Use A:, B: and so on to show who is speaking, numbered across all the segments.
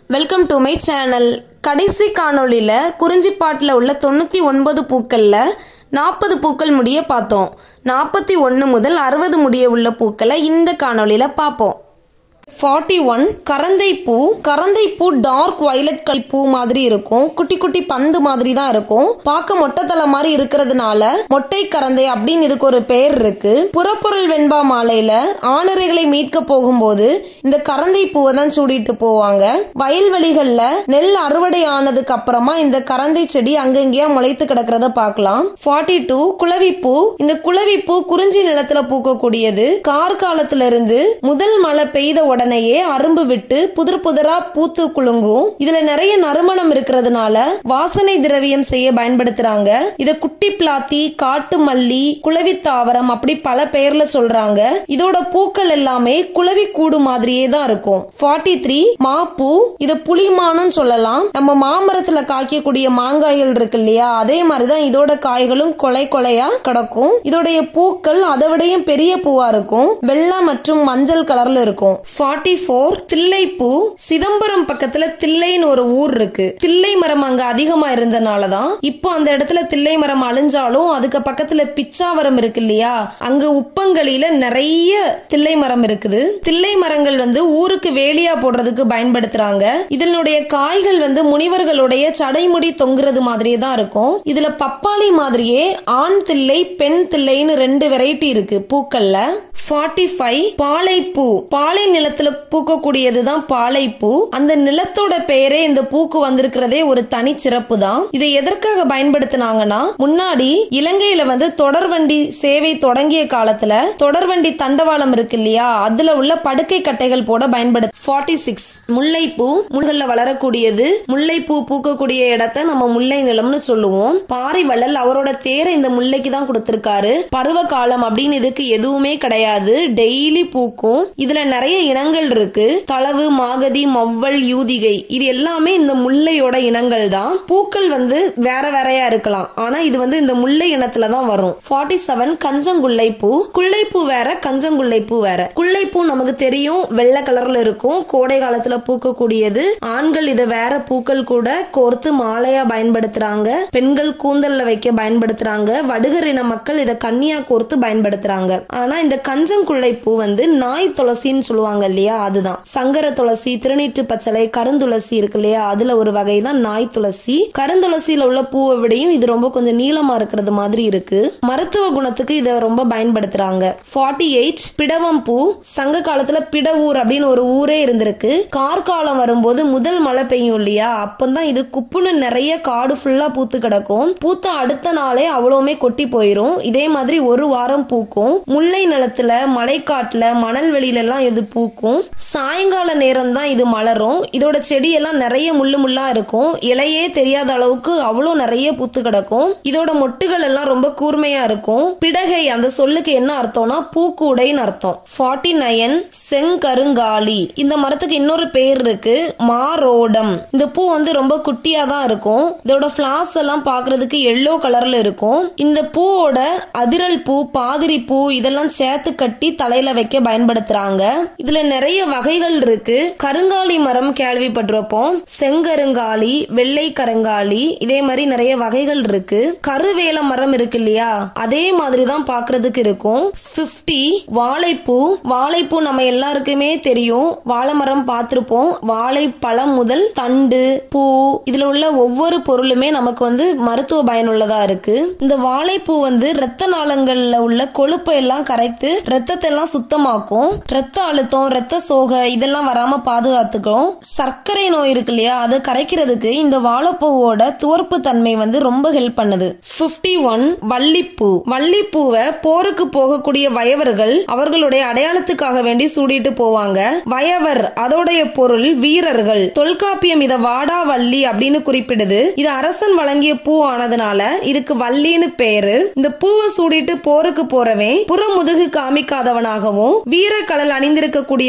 A: welcome to my channel கடைசி காணொளியில் குறிஞ்சிப்பாட்டில் உள்ள தொண்ணூற்றி ஒன்பது பூக்களில் நாற்பது பூக்கள் முடிய பார்த்தோம் நாற்பத்தி ஒன்று முதல் அறுபது முடிய உள்ள பூக்களை இந்த காணொளியில் பார்ப்போம் ஃபார்ட்டி ஒன் கரந்தை பூ கரந்தை பூ டார்க் வயலட் கலர் பூ மாதிரி இருக்கும் குட்டி குட்டி பந்து மாதிரி தான் இருக்கும் பார்க்க மொட்டைத்தலை மாதிரி இருக்கிறதுனால மொட்டை கரந்தை அப்படின்னு இதுக்கு ஒரு பெயர் இருக்கு புறப்பொருள் வெண்பா மாலையில ஆணிரைகளை மீட்க போகும்போது இந்த கரந்தை பூவை தான் சூடிட்டு போவாங்க வயல்வெளிகள்ல நெல் அறுவடை ஆனதுக்கு அப்புறமா இந்த கரந்தை செடி அங்கங்கேயா முளைத்து கிடக்கிறத பார்க்கலாம் ஃபார்ட்டி டூ குளவிப்பூ இந்த குளவிப்பூ குறிஞ்சி நிலத்துல பூக்கக்கூடியது கார்காலத்துல இருந்து முதல் மழை பெய்த உடனேயே அரும்பு விட்டு புதிர் புதிரா பூத்து குலுங்கும் இதுல நிறைய நறுமணம் இருக்கிறதுனால வாசனை திரவியம் செய்ய பயன்படுத்துறாங்க இத குட்டி பிளாத்தி காட்டு மல்லி குளவி தாவரம் அப்படி பல பெயர்ல சொல்றாங்க இதோட பூக்கள் எல்லாமே குளவி கூடு மாதிரியே தான் இருக்கும் ஃபார்ட்டி த்ரீ மாப்பூ இத புளிமானும் சொல்லலாம் நம்ம மாமரத்துல காய்க்கக்கூடிய மாங்காய்கள் இருக்கு இல்லையா அதே மாதிரிதான் இதோட காய்களும் கொலை கொலையா கிடக்கும் இதோடைய பூக்கள் அதை விடையும் பெரிய பூவா இருக்கும் வெள்ளை மற்றும் மஞ்சள் கலர்ல இருக்கும் ஃபார்ட்டி ஃபோர் தில்லைப்பூ சிதம்பரம் பக்கத்துல தில்லைன்னு ஒரு ஊர் இருக்கு தில்லை மரம் அங்க அதிகமா இருந்தனாலதான் இப்போ அந்த இடத்துல தில்லை மரம் அழிஞ்சாலும் அதுக்கு பக்கத்துல பிச்சாவரம் இருக்கு இல்லையா அங்க உப்பங்களில நிறைய தில்லை மரம் இருக்குது தில்லை மரங்கள் வந்து ஊருக்கு வேலியா போடுறதுக்கு பயன்படுத்துறாங்க இதனுடைய காய்கள் வந்து முனிவர்களுடைய சடைமுடி தொங்குறது மாதிரியே தான் இருக்கும் இதுல பப்பாளி மாதிரியே ஆண் தில்லை பெண் தில்லைன்னு ரெண்டு வெரைட்டி இருக்கு பூக்கள்ல ஃபார்ட்டி ஃபைவ் பாலைப்பூ பாலை நிலத்துல பூக்கக்கூடியதுதான் பாலைப்பூ அந்த நிலத்தோட பெயரே இந்த பூக்கு வந்திருக்கிறதே ஒரு தனி சிறப்பு தான் இதை எதற்காக பயன்படுத்தினாங்கன்னா முன்னாடி இலங்கையில வந்து தொடர்வண்டி சேவை தொடங்கிய காலத்துல தொடர்வண்டி தண்டவாளம் இருக்கு இல்லையா அதுல உள்ள படுக்கை கட்டைகள் போட பயன்படுத்த ஃபார்ட்டி சிக்ஸ் முல்லைப்பூ முள்கள்ல வளரக்கூடியது முல்லைப்பூ பூக்கக்கூடிய இடத்த நம்ம முல்லை நிலம்னு சொல்லுவோம் பாரி வள்ளல் அவரோட தேரை இந்த முல்லைக்கு தான் கொடுத்திருக்காரு பருவ காலம் அப்படின்னு இதுக்கு எதுவுமே கிடையாது டெய்லி பூக்கும் இதுல நிறைய இனங்கள் இருக்கு தளவு மாகதி மவ்வல் யூதிகை இது எல்லாமே இந்த முல்லையோட இனங்கள் தான் பூக்கள் வந்து வேற வேறையா இருக்கலாம் ஆனா இது வந்து இந்த முல்லை இனத்துல தான் வரும் ஃபார்ட்டி செவன் கஞ்சங்குள்ளை பூ குள்ளைப்பூ வேற கஞ்சங்குள்ளை பூ வேற குள்ளைப்பூ நமக்கு தெரியும் வெள்ளை கலர்ல இருக்கும் கோடை காலத்துல பூக்கக்கூடியது ஆண்கள் இதை வேற பூக்கள் கூட கோர்த்து மாலையா பயன்படுத்துறாங்க பெண்கள் கூந்தல்ல வைக்க பயன்படுத்துறாங்க வடுகர் இன மக்கள் இதை கன்னியா கோர்த்து பயன்படுத்துறாங்க ஆனா இந்த கஞ்சங்குள்ளை பூ வந்து நாய் துளசின்னு சொல்லுவாங்க இல்லையா அதுதான் சங்கர துளசி திருநீற்று பச்சளை கருந்துளசி இருக்கு இல்லையா அதுல ஒரு வகை தான் நாய் துளசி கருந்துளசியில உள்ள பூவை விடையும் இது ரொம்ப கொஞ்சம் நீளமா இருக்கிறது மாதிரி இருக்கு மருத்துவ குணத்துக்கு இதை ரொம்ப பயன்படுத்துறாங்க ஃபார்ட்டி எயிட் பிடவம் பூ சங்க காலத்துல பிடவூர் அப்படின்னு ஒரு ஊரே இருந்திருக்கு கார்காலம் வரும்போது முதல் மழை பெய்யும் இல்லையா அப்பந்தான் இது குப்புன்னு நிறைய காடு ஃபுல்லா பூத்து கிடக்கும் பூத்த அடுத்த நாளே அவ்வளவுமே கொட்டி போயிரும் இதே மாதிரி ஒரு வாரம் பூக்கும் முல்லை நிலத்துல மலைக்காட்டுல மணல் வெளியில எல்லாம் இது பூக்கும் சாயங்கால நேரம் தான் இது மலரும் இதோட செடியெல்லாம் நிறைய முள்ளு முள்ளா இருக்கும் இலையே தெரியாத அளவுக்கு அவ்வளோ நிறைய பூத்து கிடக்கும் இதோட மொட்டுகள் எல்லாம் ரொம்ப கூர்மையா இருக்கும் பிடகை அந்த சொல்லுக்கு என்ன அர்த்தம்னா பூக்கூடைன்னு அர்த்தம் ஃபார்ட்டி நயன் செங்கருங்காலி இந்த மரத்துக்கு இன்னொரு பேர் இருக்கு மாரோடம் இந்த பூ வந்து ரொம்ப குட்டியா தான் இருக்கும் இதோட பிளாஸ் எல்லாம் பாக்குறதுக்கு எல்லோ கலர்ல இருக்கும் இந்த பூவோட அதிரல் பூ பாதிரி பூ இதெல்லாம் சேர்த்து கட்டி தலையில வைக்க பயன்படுத்துறாங்க இதுல நிறைய வகைகள் இருக்கு கருங்காலி மரம் கேள்விப்பட்டிருப்போம் செங்கருங்காலி வெள்ளை கருங்காலி இதே மாதிரி நிறைய வகைகள் இருக்கு கருவேல மரம் இருக்கு இல்லையா அதே மாதிரி தான் பாக்குறதுக்கு இருக்கும் பிப்டி வாழைப்பூ வாழைப்பூ நம்ம எல்லாருக்குமே தெரியும் வாழை மரம் பார்த்திருப்போம் வாழைப்பழம் முதல் தண்டு பூ இதுல உள்ள ஒவ்வொரு பொருளுமே நமக்கு வந்து மருத்துவ பயனுள்ளதா இருக்கு இந்த வாழைப்பூ வந்து ரத்த நாளங்கள்ல உள்ள கொழுப்பை எல்லாம் கரைத்து ரத்தத்தை எல்லாம் சுத்தமாக்கும் ரத்த அழுத்தம் ரத்த சோகை இதெல்லாம் வராம பாதுகாத்துக்கும் சர்க்கரை நோய் இருக்கு இல்லையா அதை கரைக்கிறதுக்கு இந்த வாழைப்பூவோட துவர்ப்பு தன்மை வந்து ரொம்ப ஹெல்ப் பண்ணுது பிப்டி ஒன் வள்ளிப்பூ வள்ளிப்பூவை போருக்கு போகக்கூடிய வயவர்கள் அவர்களுடைய அடையாளத்துக்காக வேண்டி சூடிட்டு போவாங்க வயவர் அதோடைய பொருள் வீரர்கள் தொல்காப்பியம் இத வாடா வள்ளி அப்படின்னு குறிப்பிடுது இது அரசன் வழங்கிய பூ ஆனதுனால இதுக்கு வள்ளின்னு பேரு இந்த பூவை சூடிட்டு போருக்கு போறவன் புறமுதுகு காமிக்காதவனாகவும் வீரக்கடல் அணிந்திருக்கக்கூடிய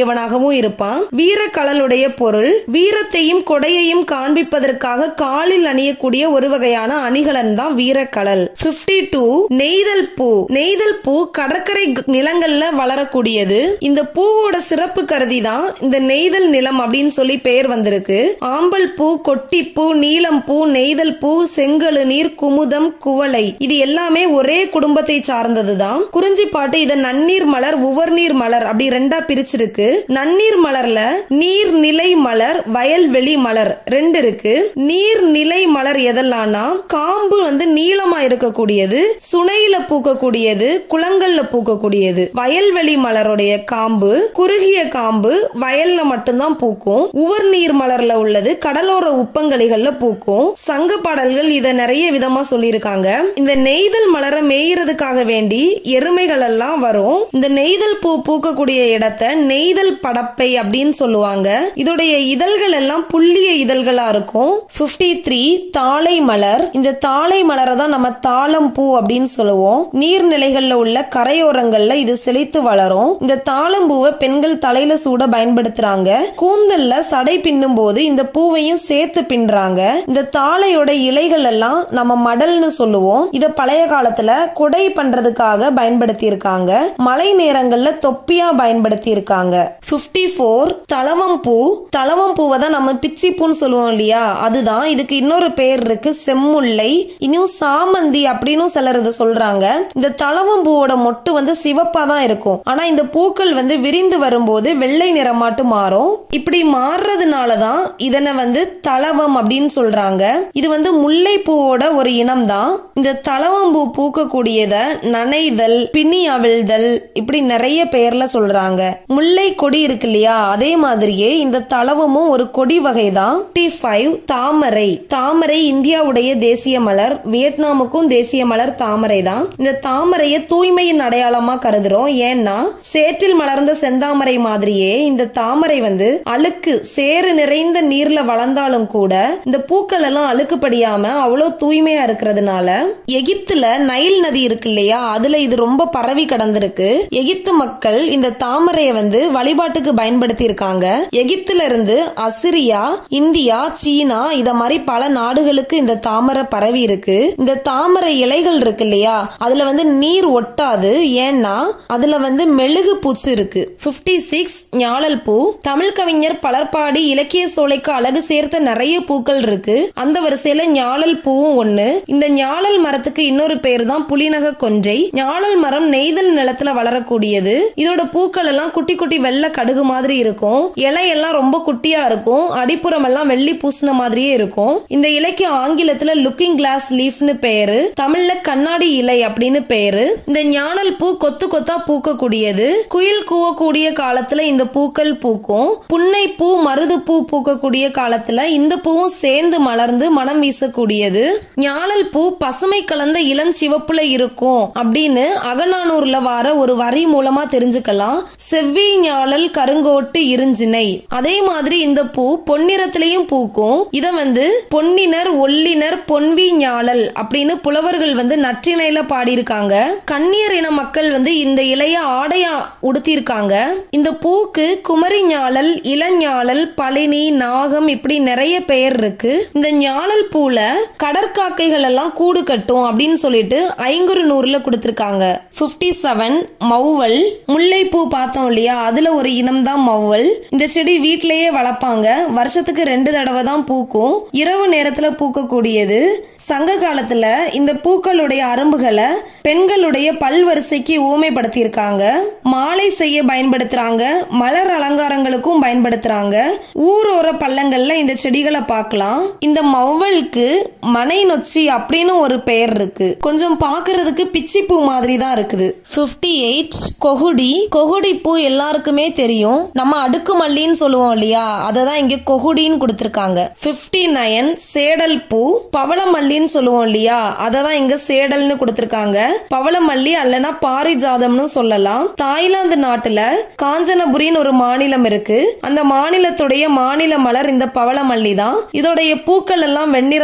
A: கூடியவனாகவும் இருப்பான் வீரக்கழலுடைய பொருள் வீரத்தையும் கொடையையும் காண்பிப்பதற்காக காலில் அணியக்கூடிய ஒரு வகையான அணிகலன் தான் வீரக்கழல் 52 டூ நெய்தல் பூ நெய்தல் பூ கடற்கரை க- நிலங்கள்ல வளரக்கூடியது இந்த பூவோட சிறப்பு கருதி தான் இந்த நெய்தல் நிலம் அப்படின்னு சொல்லி பெயர் வந்திருக்கு ஆம்பல் பூ கொட்டிப்பூ நீலம் பூ நெய்தல் பூ செங்கழு நீர் குமுதம் குவளை இது எல்லாமே ஒரே குடும்பத்தை சார்ந்ததுதான் குறிஞ்சிப்பாட்டு இத நன்னீர் மலர் உவர்நீர் மலர் அப்படி ரெண்டா பிரிச்சிருக்கு நன்னீர் மலர்ல நீர் நிலை மலர் வயல்வெளி மலர் ரெண்டு இருக்கு நீர் நிலை மலர் எதெல்லாம்னா காம்பு வந்து நீளமா இருக்கக்கூடியது சுனையில பூக்கக்கூடியது குளங்கள்ல பூக்கக்கூடியது வயல்வெளி மலருடைய காம்பு குறுகிய காம்பு வயல்ல மட்டும்தான் பூக்கும் உவர் நீர் மலர்ல உள்ளது கடலோர உப்பங்கழிகள்ல பூக்கும் சங்க பாடல்கள் இத நிறைய விதமா சொல்லியிருக்காங்க இந்த நெய்தல் மலர மேய்றதுக்காக வேண்டி எருமைகள் எல்லாம் வரும் இந்த நெய்தல் பூ பூக்கக்கூடிய இடத்த நெய்தல் படப்பை அப்படின்னு சொல்லுவாங்க இதோடைய இதழ்கள் எல்லாம் புள்ளிய இதழ்களா இருக்கும் 53 த்ரீ தாழை மலர் இந்த தாழை மலரை தான் நம்ம தாளம் பூ அப்படின்னு சொல்லுவோம் நீர்நிலைகள்ல உள்ள கரையோரங்கள்ல இது செழித்து வளரும் இந்த தாளம்பூவை பெண்கள் தலையில சூட பயன்படுத்துறாங்க கூந்தல்ல சடை பின்னும் போது இந்த பூவையும் சேர்த்து பின்றாங்க இந்த தாளையோட இலைகள் எல்லாம் நம்ம மடல்னு சொல்லுவோம் இத பழைய காலத்துல கொடை பண்றதுக்காக பயன்படுத்தி இருக்காங்க மழை நேரங்கள்ல தொப்பியா பயன்படுத்தி இருக்காங்க 54 ஃபோர் தலவம் பூ தலவம் பூவை தான் நம்ம பிச்சி பூன்னு சொல்லுவோம் இல்லையா அதுதான் இதுக்கு இன்னொரு பேர் இருக்கு செம்முல்லை இன்னும் சாமந்தி அப்படின்னு சிலர் இதை சொல்றாங்க இந்த தலவம் பூவோட மொட்டு வந்து சிவப்பா தான் இருக்கும் ஆனா இந்த பூக்கள் வந்து விரிந்து வரும்போது வெள்ளை நிறமாட்டு மாறும் இப்படி மாறுறதுனால தான் இதனை வந்து தலவம் அப்படின்னு சொல்றாங்க இது வந்து முல்லை பூவோட ஒரு இனம் தான் இந்த தலவம் பூ பூக்கக்கூடியத நனைதல் பின்னி அவிழ்தல் இப்படி நிறைய பெயர்ல சொல்றாங்க முல்லை கொடி இருக்கு இல்லையா அதே மாதிரியே இந்த தலவமும் ஒரு கொடி வகை தான் ஃபைவ் தாமரை தாமரை இந்தியாவுடைய தேசிய மலர் வியட்நாமுக்கும் தேசிய மலர் தாமரை தான் இந்த தாமரையை தூய்மையின் அடையாளமா கருதுறோம் ஏன்னா சேற்றில் மலர்ந்த செந்தாமரை மாதிரியே இந்த தாமரை வந்து அழுக்கு சேறு நிறைந்த நீர்ல வளர்ந்தாலும் கூட இந்த பூக்கள் எல்லாம் அழுக்குப்படியாம அவ்வளவு தூய்மையா இருக்கிறதுனால எகிப்துல நைல் நதி இருக்கு இல்லையா அதுல இது ரொம்ப பரவி கடந்திருக்கு எகிப்து மக்கள் இந்த தாமரையை வந்து வழிபாட்டுக்கு பயன்படுத்தி இருக்காங்க எகிப்துல இருந்து அசிரியா இந்தியா சீனா இத மாதிரி பல நாடுகளுக்கு இந்த தாமரை பரவி இருக்கு இந்த தாமரை இலைகள் இருக்கு இல்லையா அதுல வந்து நீர் ஒட்டாது ஏன்னா அதுல வந்து மெழுகு பூச்சு இருக்கு 56 சிக்ஸ் ஞாழல் பூ தமிழ் கவிஞர் பலர்பாடி இலக்கிய சோலைக்கு அழகு சேர்த்த நிறைய பூக்கள் இருக்கு அந்த வரிசையில ஞாழல் பூவும் ஒண்ணு இந்த ஞாழல் மரத்துக்கு இன்னொரு பேர் தான் புலிநக கொன்றை ஞாழல் மரம் நெய்தல் நிலத்துல வளரக்கூடியது இதோட பூக்கள் எல்லாம் குட்டி குட்டி வெள்ளை கடுகு மாதிரி இருக்கும் இலையெல்லாம் ரொம்ப குட்டியா இருக்கும் அடிப்புறம் எல்லாம் வெள்ளி பூசின மாதிரியே இருக்கும் இந்த இலைக்கு ஆங்கிலத்துல லுக்கிங் கிளாஸ் லீஃப்னு பேரு தமிழ்ல கண்ணாடி இலை அப்படின்னு பேரு இந்த ஞானல் பூ கொத்து கொத்தா பூக்கக்கூடியது குயில் கூவக்கூடிய காலத்துல இந்த பூக்கள் பூக்கும் புன்னை பூ மருது பூ பூக்கக்கூடிய காலத்துல இந்த பூவும் சேர்ந்து மலர்ந்து மனம் வீசக்கூடியது ஞானல் பூ பசுமை கலந்த இளஞ்சிவப்புல இருக்கும் அப்படின்னு அகநானூர்ல வார ஒரு வரி மூலமா தெரிஞ்சுக்கலாம் செவ்வி ஞாழல் கருங்கோட்டு இருஞ்சினை அதே மாதிரி இந்த பூ பொன்னிறத்திலையும் பூக்கும் இத வந்து பொன்னினர் ஒல்லினர் பொன்வி ஞாழல் அப்படின்னு புலவர்கள் வந்து நற்றிணையில பாடியிருக்காங்க கன்னியர் இன மக்கள் வந்து இந்த இலைய ஆடையா உடுத்தியிருக்காங்க இந்த பூக்கு குமரி ஞாழல் இளஞாழல் பளினி நாகம் இப்படி நிறைய பெயர் இருக்கு இந்த ஞாழல் பூல கடற்காக்கைகள் எல்லாம் கூடு கட்டும் அப்படின்னு சொல்லிட்டு ஐங்குறு நூறுல கொடுத்திருக்காங்க 57 செவன் மௌவல் முல்லைப்பூ பார்த்தோம் இல்லையா அதுல ஒரு இனம் தான் மௌவல் இந்த செடி வீட்டிலேயே வளர்ப்பாங்க வருஷத்துக்கு ரெண்டு தடவை தான் பூக்கும் இரவு நேரத்துல பூக்கக்கூடியது சங்க காலத்துல இந்த பூக்களுடைய அரும்புகளை பெண்களுடைய பல்வரிசைக்கு ஊமைப்படுத்தியிருக்காங்க மாலை செய்ய பயன்படுத்துறாங்க மலர் அலங்காரங்களுக்கும் பயன்படுத்துறாங்க ஊரோர பள்ளங்கள்ல இந்த செடிகளை பார்க்கலாம் இந்த மௌவலுக்கு மனை நொச்சி அப்படின்னு ஒரு பெயர் இருக்கு கொஞ்சம் பார்க்கிறதுக்கு பிச்சி பூ மாதிரி தான் இருக்குது 58 எயிட் கொகுடி கொகுடி பூ எல்லாருக்குமே தெரியும் நம்ம அடுக்கு மல்லின்னு சொல்லுவோம் இல்லையா அதை தான் இங்க கொகுடின்னு கொடுத்திருக்காங்க 59 நயன் சேடல் பூ பவளமல்லின்னு சொல்லுவோம் இல்லையா அதை தான் இங்க சேடல்னு கொடுத்திருக்காங்க பவளமல்லி அல்லனா பாரிஜாதம்னு சொல்லலாம் தாய்லாந்து நாட்டுல காஞ்சனபுரின்னு ஒரு மாநிலம் இருக்கு அந்த மாநிலத்துடைய மாநில மலர் இந்த பவளமல்லி தான் இதோடைய பூக்கள் எல்லாம் வெண்ணிறமா இருக்கும்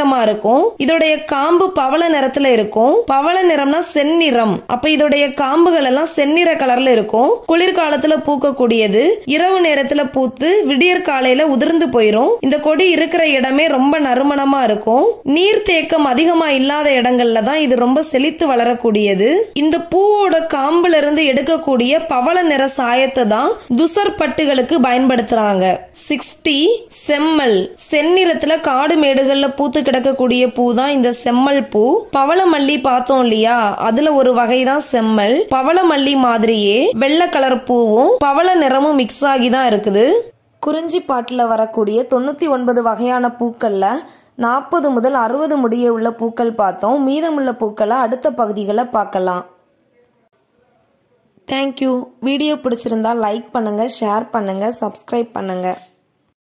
A: இருக்கும் இதோடைய காம்பு பவள நிறத்துல இருக்கும் பவள நிறம்னா செந்நிறம் அப்ப இதோடைய காம்புகள் எல்லாம் செந்நிற கலர்ல இருக்கும் குளிர்காலத்துல பூக்கக்கூடியது இரவு நேரத்துல பூத்து விடியற் காலையில உதிர்ந்து போயிரும் இந்த கொடி இருக்கிற இடமே ரொம்ப நறுமணமா இருக்கும் நீர்த்தேக்கம் அதிகமா இல்லாத இடங்கள்ல தான் இது ரொம்ப செழித்து வளரக்கூடியது இந்த பூவோட காம்புல இருந்து எடுக்கக்கூடிய பவள நிற சாயத்தை தான் துசர் பட்டுகளுக்கு பயன்படுத்துறாங்க சிக்ஸ்டி செம்மல் செந்நிறத்துல காடு மேடுகள்ல பூத்து கிடக்கக்கூடிய பூ தான் இந்த செம்மல் பூ பவளமல்லி பார்த்தோம் இல்லையா அதுல ஒரு வகை தான் செம்மல் பவளமல்லி மாதிரியே வெள்ளை கலர் பூவும் பவள நிறமும் மிக்ஸ் ஆகி தான் இருக்குது குறிஞ்சி பாட்டில் வரக்கூடிய தொண்ணூற்றி ஒன்பது வகையான பூக்கள்ல நாற்பது முதல் அறுபது முடிய உள்ள பூக்கள் பார்த்தோம் மீதமுள்ள பூக்களை அடுத்த பகுதிகளை பார்க்கலாம் தேங்க்யூ வீடியோ பிடிச்சிருந்தா லைக் பண்ணுங்க ஷேர் பண்ணுங்க சப்ஸ்கிரைப் பண்ணுங்க